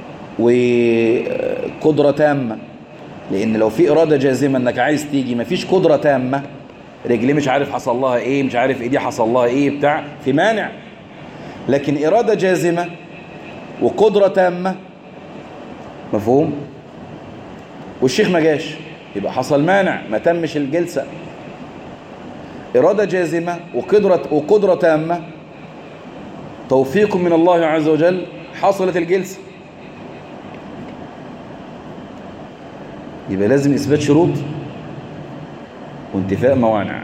وقدرة تامة لأن لو في إرادة جازمة أنك عايز تيجي مفيش قدرة تامة رجلي مش عارف حصل لها ايه مش عارف ايدي حصل لها ايه بتاع في مانع لكن إرادة جازمة وقدرة تامة مفهوم والشيخ ما جاش يبقى حصل مانع ما تمش الجلسة إرادة جازمة وقدرة, وقدرة تامة توفيق من الله عز وجل حصلت الجلسة يبقى لازم إثبات شروط وانتفاء موانع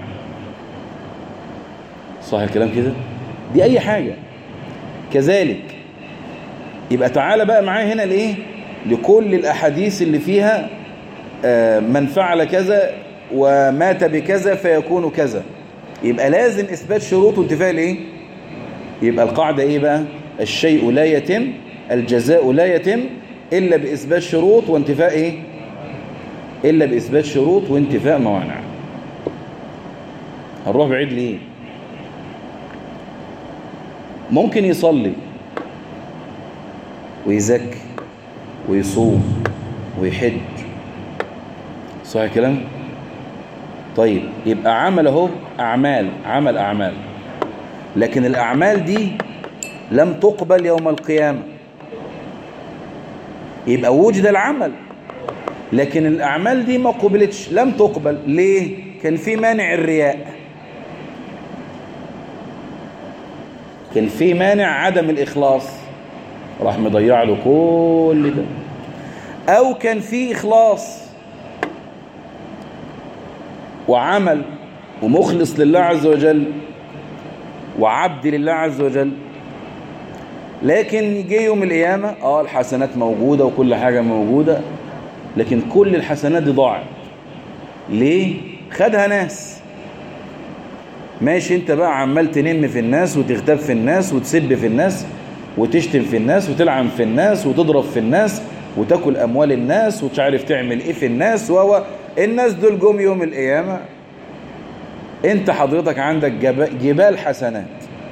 صح الكلام كده دي اي حاجة كذلك يبقى تعالى بقى معايا هنا لايه لكل الاحاديث اللي فيها من فعل كذا ومات بكذا فيكون كذا يبقى لازم اثبات شروط وانتفاء الايه يبقى القاعدة ايه بقى الشيء لا يتم الجزاء لا يتم الا باثبات شروط وانتفاء ايه الا باثبات شروط وانتفاء موانع هنروح بعيد ليه ممكن يصلي ويزكي ويصوم ويحج صح الكلام طيب يبقى عمل اهو اعمال عمل اعمال لكن الاعمال دي لم تقبل يوم القيامه يبقى وجد العمل لكن الاعمال دي ما قبلتش لم تقبل ليه كان في مانع الرياء كان في مانع عدم الإخلاص راح مضيع له كل ده أو كان في إخلاص وعمل ومخلص لله عز وجل وعبد لله عز وجل لكن جه يوم القيامة اه الحسنات موجودة وكل حاجة موجودة لكن كل الحسنات دي ضاعت ليه؟ خدها ناس ماشي انت بقى عمال تنم في الناس وتغتاب في الناس وتسب في الناس وتشتم في الناس وتلعن في الناس وتضرب في الناس وتاكل اموال الناس ومش عارف تعمل ايه في الناس وهو الناس دول جم يوم القيامة انت حضرتك عندك جبال حسنات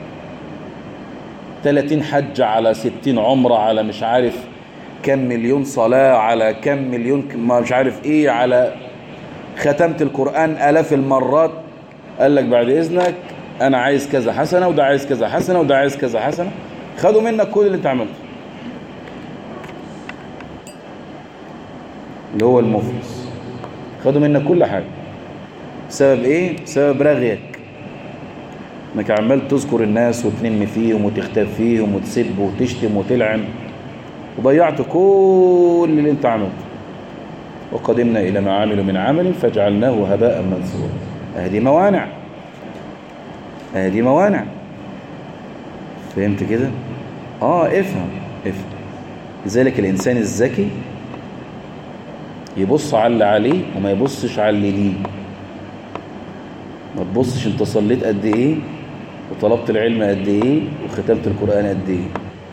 30 حج على 60 عمرة على مش عارف كم مليون صلاة على كم مليون مش عارف ايه على ختمت القرآن آلاف المرات قال لك بعد إذنك أنا عايز كذا حسنة وده عايز كذا حسنة وده عايز كذا حسنة خدوا منك كل اللي انت عملته اللي هو المفلس خدوا منك كل حاجة سبب ايه؟ سبب رغيك انك عمال تذكر الناس وتنم فيهم وتختف فيهم وتسب وتشتم وتلعن وضيعت كل اللي انت عملته وقدمنا إلى ما عملوا من عمل فجعلناه هباء منثورا هذه موانع هذه موانع فهمت كده اه افهم افهم لذلك الإنسان الذكي يبص على اللي عليه وما يبصش على اللي ليه ما تبصش انت صليت قد ايه وطلبت العلم قد ايه وختمت القرآن قد ايه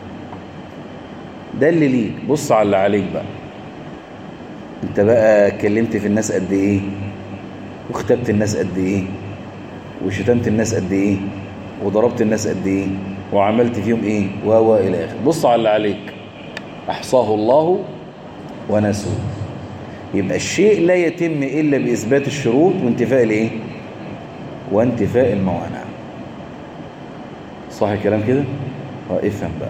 ده اللي ليك بص على اللي عليك بقى انت بقى اتكلمت في الناس قد ايه واختبت الناس قد ايه وشتمت الناس قد ايه وضربت الناس قد ايه وعملت فيهم ايه و الى اخره بص على اللي عليك احصاه الله ونسوه يبقى الشيء لا يتم الا باثبات الشروط وانتفاء الايه وانتفاء الموانع صح الكلام كده اه افهم بقى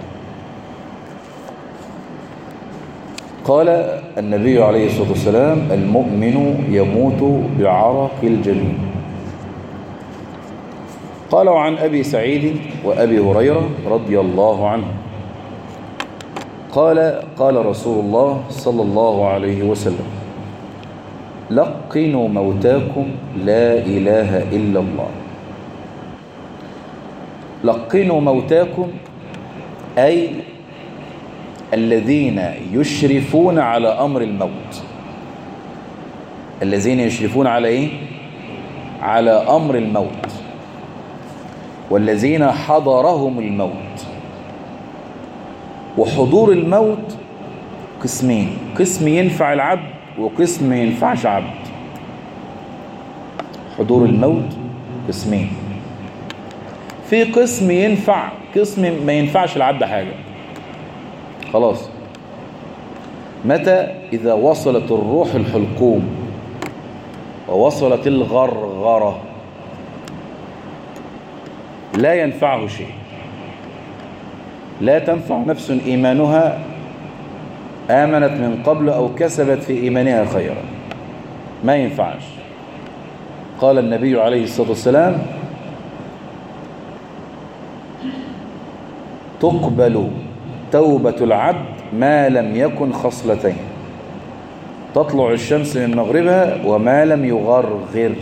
قال النبي عليه الصلاة والسلام المؤمن يموت بعرق الجبين قال عن أبي سعيد وأبي هريرة رضي الله عنه قال قال رسول الله صلى الله عليه وسلم لقنوا موتاكم لا إله إلا الله لقنوا موتاكم أي الذين يشرفون على أمر الموت الذين يشرفون على إيه؟ على أمر الموت والذين حضرهم الموت وحضور الموت قسمين قسم ينفع العبد وقسم ما ينفعش عبد حضور الموت قسمين في قسم ينفع قسم ما ينفعش العبد حاجة خلاص متى إذا وصلت الروح الحلقوم ووصلت الغرغرة لا ينفعه شيء لا تنفع نفس إيمانها آمنت من قبل أو كسبت في إيمانها خيرا ما ينفعش قال النبي عليه الصلاة والسلام تقبل توبة العبد ما لم يكن خصلتين تطلع الشمس من مغربها وما لم يغرغر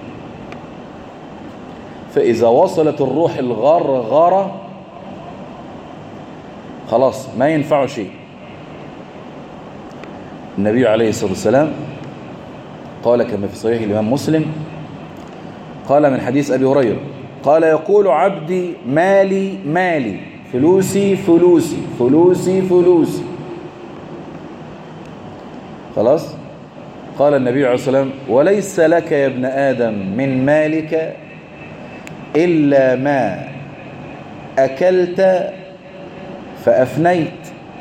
فإذا وصلت الروح الغرغرة خلاص ما ينفع شيء النبي عليه الصلاة والسلام قال كما في صحيح الإمام مسلم قال من حديث أبي هريرة قال يقول عبدي مالي مالي فلوسي فلوسي فلوسي فلوسي خلاص قال النبي عليه الصلاة والسلام وليس لك يا ابن آدم من مالك إلا ما أكلت فأفنيت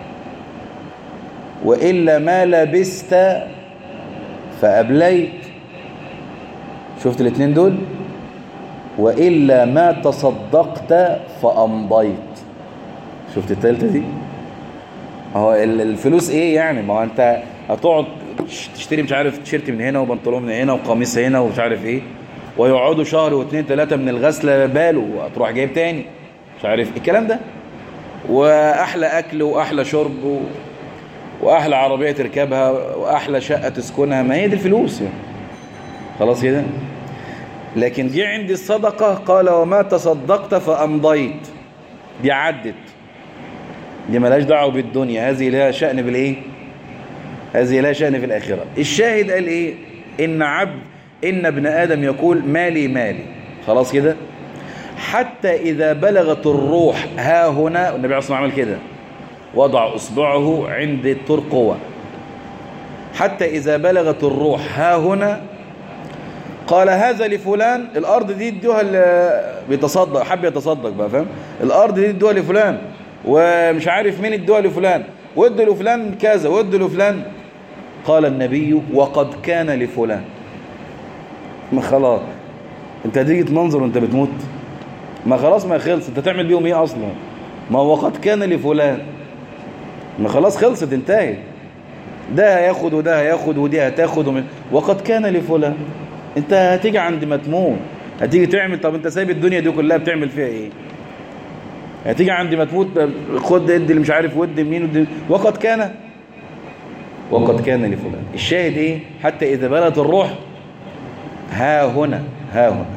وإلا ما لبست فأبليت شفت الاثنين دول وإلا ما تصدقت فأمضيت شفت التالتة دي هو الفلوس ايه يعني ما هو انت هتقعد تشتري مش عارف تيشيرت من هنا وبنطلون من هنا وقميص هنا ومش عارف ايه ويقعدوا شهر واثنين ثلاثة من الغسلة باله وتروح جايب تاني مش عارف الكلام ده واحلى اكل واحلى شرب و... واحلى عربية تركبها واحلى شقة تسكنها ما هي دي الفلوس يعني خلاص كده لكن دي عندي الصدقة قال وما تصدقت فأمضيت دي عدت دي ملهاش دعوه بالدنيا هذه لها شأن بالايه هذه لها شأن في الآخرة الشاهد قال ايه ان عبد ان ابن آدم يقول مالي مالي خلاص كده حتى إذا بلغت الروح ها هنا النبي عليه الصلاة عمل كده وضع إصبعه عند الترقوة حتى إذا بلغت الروح ها هنا قال هذا لفلان الأرض دي ادوها بيتصدق حب يتصدق بقى فاهم الأرض دي ادوها لفلان ومش عارف مين ادوها لفلان وادوا لفلان كذا وادوا لفلان قال النبي وقد كان لفلان ما خلاص انت هتيجي تنظر وانت بتموت ما خلاص ما خلص انت تعمل بيهم ايه اصلا ما هو قد كان لفلان ما خلاص خلصت انتهت ده هياخد وده هياخد ودي هتاخد ومن... وقد كان لفلان انت هتيجي عند ما تموت هتيجي تعمل طب انت سايب الدنيا دي كلها بتعمل فيها ايه هتيجي عند ما تموت خد ادي اللي مش عارف ودي مين ودي وقد كان وقد كان لفلان الشاهد ايه حتى اذا بلغت الروح ها هنا ها هنا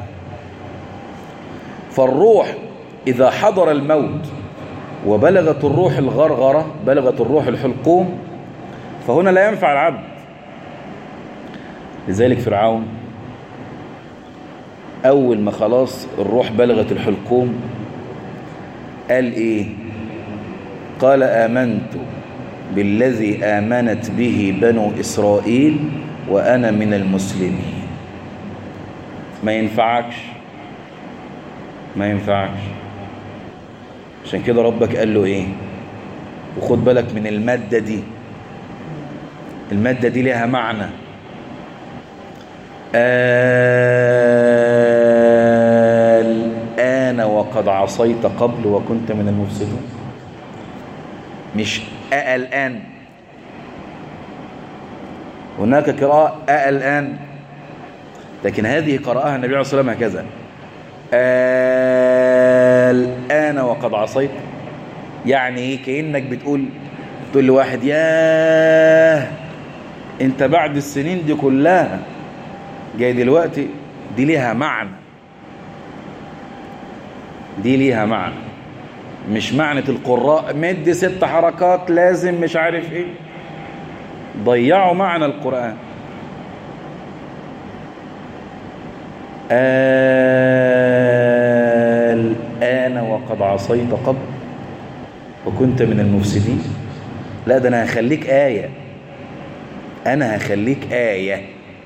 فالروح إذا حضر الموت وبلغت الروح الغرغرة بلغت الروح الحلقوم فهنا لا ينفع العبد لذلك فرعون أول ما خلاص الروح بلغت الحلقوم قال إيه قال آمنت بالذي آمنت به بنو إسرائيل وأنا من المسلمين ما ينفعكش ما ينفعش عشان كده ربك قال له ايه وخد بالك من المادة دي المادة دي لها معنى الآن وقد عصيت قبل وكنت من المفسدين مش الآن هناك قراءة الآن لكن هذه قرأها النبي عليه الصلاة والسلام هكذا الآن وقد عصيت يعني ايه كأنك بتقول تقول لواحد ياه انت بعد السنين دي كلها جاي دلوقتي دي ليها معنى دي ليها معنى مش معنى القراء مد ست حركات لازم مش عارف ايه ضيعوا معنى القرآن الآن وقد عصيت قبل وكنت من المفسدين لا ده أنا هخليك آية أنا هخليك آية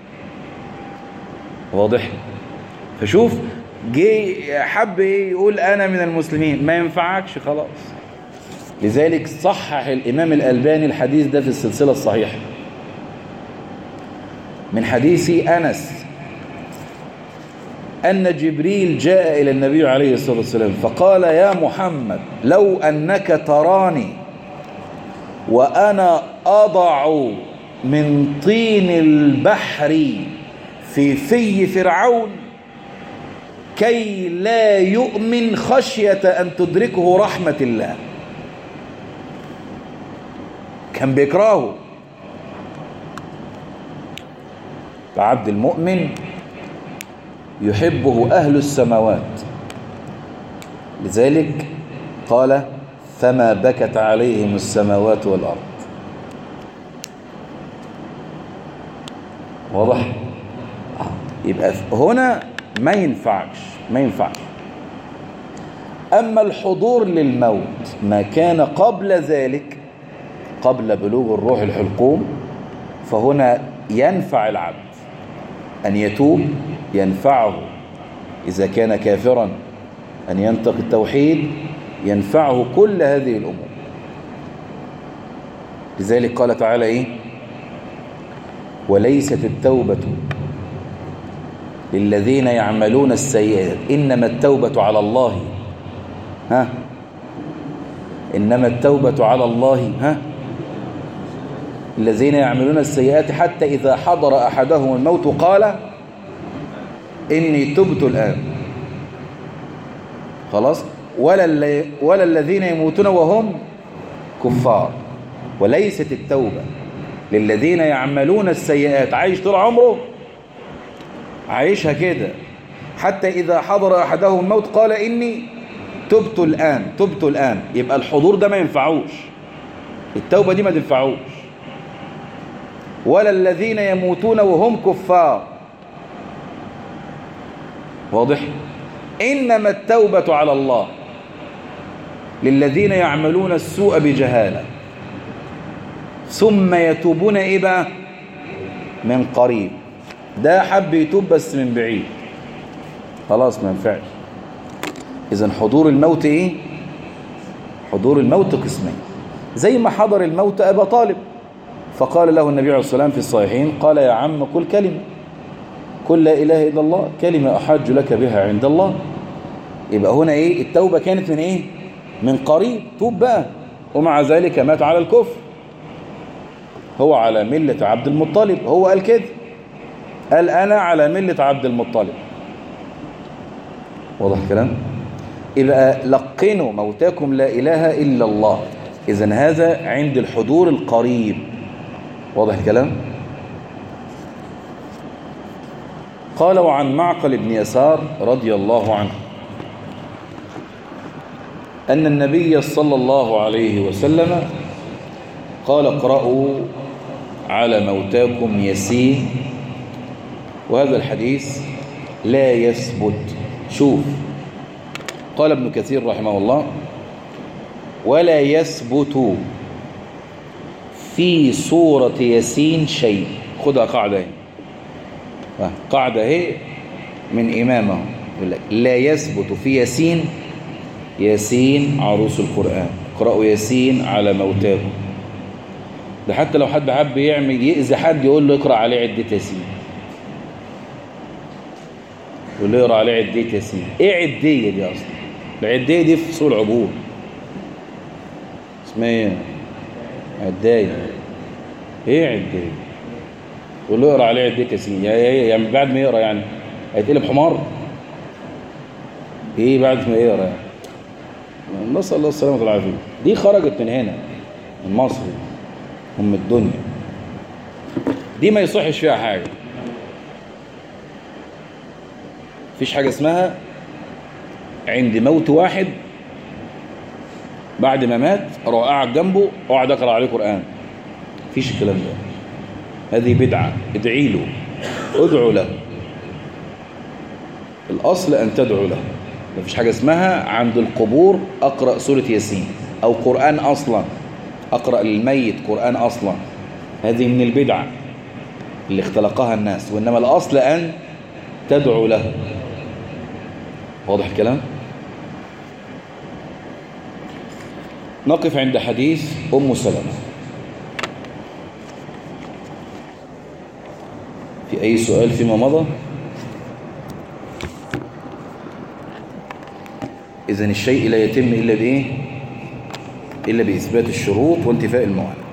واضح فشوف جه حب ايه يقول أنا من المسلمين ما ينفعكش خلاص لذلك صحح الإمام الألباني الحديث ده في السلسلة الصحيحة من حديث أنس أن جبريل جاء إلى النبي عليه الصلاة والسلام فقال يا محمد لو أنك تراني وأنا أضع من طين البحر في في فرعون كي لا يؤمن خشية أن تدركه رحمة الله كان بيكرهه فعبد المؤمن يحبه أهل السماوات لذلك قال فما بكت عليهم السماوات والأرض واضح يبقى هنا ما ينفعش ما ينفعش أما الحضور للموت ما كان قبل ذلك قبل بلوغ الروح الحلقوم فهنا ينفع العبد أن يتوب ينفعه إذا كان كافرا أن ينطق التوحيد ينفعه كل هذه الأمور لذلك قال تعالى إيه وليست التوبة للذين يعملون السيئات إنما التوبة على الله ها إنما التوبة على الله ها الذين يعملون السيئات حتى إذا حضر أحدهم الموت قال إني تبت الآن خلاص ولا, ولا الذين يموتون وهم كفار وليست التوبة للذين يعملون السيئات عايش طول عمره عايشها كده حتى إذا حضر أحدهم الموت قال إني تبت الآن تبت الآن يبقى الحضور ده ما ينفعوش التوبة دي ما تنفعوش ولا الذين يموتون وهم كفار واضح إنما التوبة على الله للذين يعملون السوء بجهالة ثم يتوبون إيه بقى من قريب ده حب يتوب بس من بعيد خلاص ما ينفعش إذا حضور الموت إيه حضور الموت قسمين زي ما حضر الموت أبا طالب فقال له النبي عليه الصلاة والسلام في الصحيحين قال يا عم قل كلمة قل لا إله إلا الله كلمة أحج لك بها عند الله يبقى هنا إيه التوبة كانت من إيه من قريب توب بقى ومع ذلك مات على الكفر هو على ملة عبد المطلب هو قال كده قال أنا على ملة عبد المطلب واضح الكلام يبقى لقنوا موتاكم لا إله إلا الله إذن هذا عند الحضور القريب واضح الكلام قال وعن معقل بن يسار رضي الله عنه أن النبي صلى الله عليه وسلم قال اقرأوا على موتاكم يسين وهذا الحديث لا يثبت شوف قال ابن كثير رحمه الله ولا يثبت في سورة ياسين شيء خدها قاعدة هي قاعدة هي من إمامه يقول لك لا يثبت في ياسين ياسين عروس القرآن اقرأوا ياسين على موتاكم ده حتى لو حد حب يعمل يأذي حد يقول له اقرأ عليه عدة ياسين يقول له اقرأ عليه عدة ياسين ايه عدية دي اصلا العدية دي في سوق العبور اسمها ايه عداية ايه عداية يقول له اقرأ عليه عدة ياسين يعني بعد ما يقرأ يعني هيتقلب حمار ايه بعد ما يقرأ يعني نسأل الله السلامة والعافية دي خرجت من هنا من مصر هم الدنيا دي ما يصحش فيها حاجة فيش حاجة اسمها عند موت واحد بعد ما مات اروح قاعد جنبه واقعد اقرا عليه قران فيش الكلام ده هذه بدعه ادعي له ادعو له الاصل ان تدعو له مفيش حاجه اسمها عند القبور اقرا سوره ياسين او قران اصلا اقرا للميت قران اصلا هذه من البدع اللي اختلقها الناس وانما الاصل ان تدعو له واضح الكلام نقف عند حديث أم سلمة في أي سؤال فيما مضى إذن الشيء لا يتم إلا بإيه إلا بإثبات الشروط وانتفاء الموانع